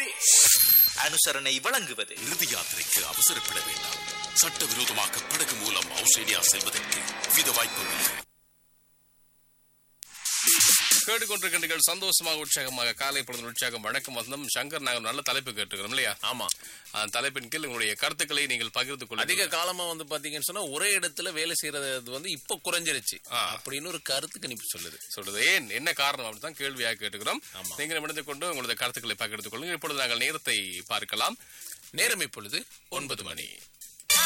அனுசரணை வழங்குவது இறுதி யாத்திரைக்கு அவசரப்பட வேண்டாம் சட்டவிரோதமாக படகு மூலம் ஆஸ்திரேலியா செல்வதற்கு வித வாய்ப்புகள் கேட்டுக்கொண்டிருக்கின்றீர்கள் சந்தோஷமாக உற்சாகமாக காலை பொழுது உற்சாகம் வணக்கம் வந்தம் சங்கர் நாங்கள் நல்ல தலைப்பு கேட்டுக்கிறோம் இல்லையா ஆமா அந்த தலைப்பின் கீழ் உங்களுடைய கருத்துக்களை நீங்கள் பகிர்ந்து கொள்ள அதிக காலமா வந்து பாத்தீங்கன்னு சொன்னா ஒரே இடத்துல வேலை செய்யறது வந்து இப்ப குறைஞ்சிருச்சு அப்படின்னு ஒரு கருத்து கணிப்பு சொல்லுது சொல்றது ஏன் என்ன காரணம் அப்படிதான் கேள்வியாக கேட்டுக்கிறோம் நீங்கள் முடிந்து கொண்டு உங்களது கருத்துக்களை பகிர்ந்து கொள்ளுங்கள் இப்பொழுது நாங்கள் நேரத்தை பார்க்கலாம் நேரம் இப்பொழுது ஒன்பது மணி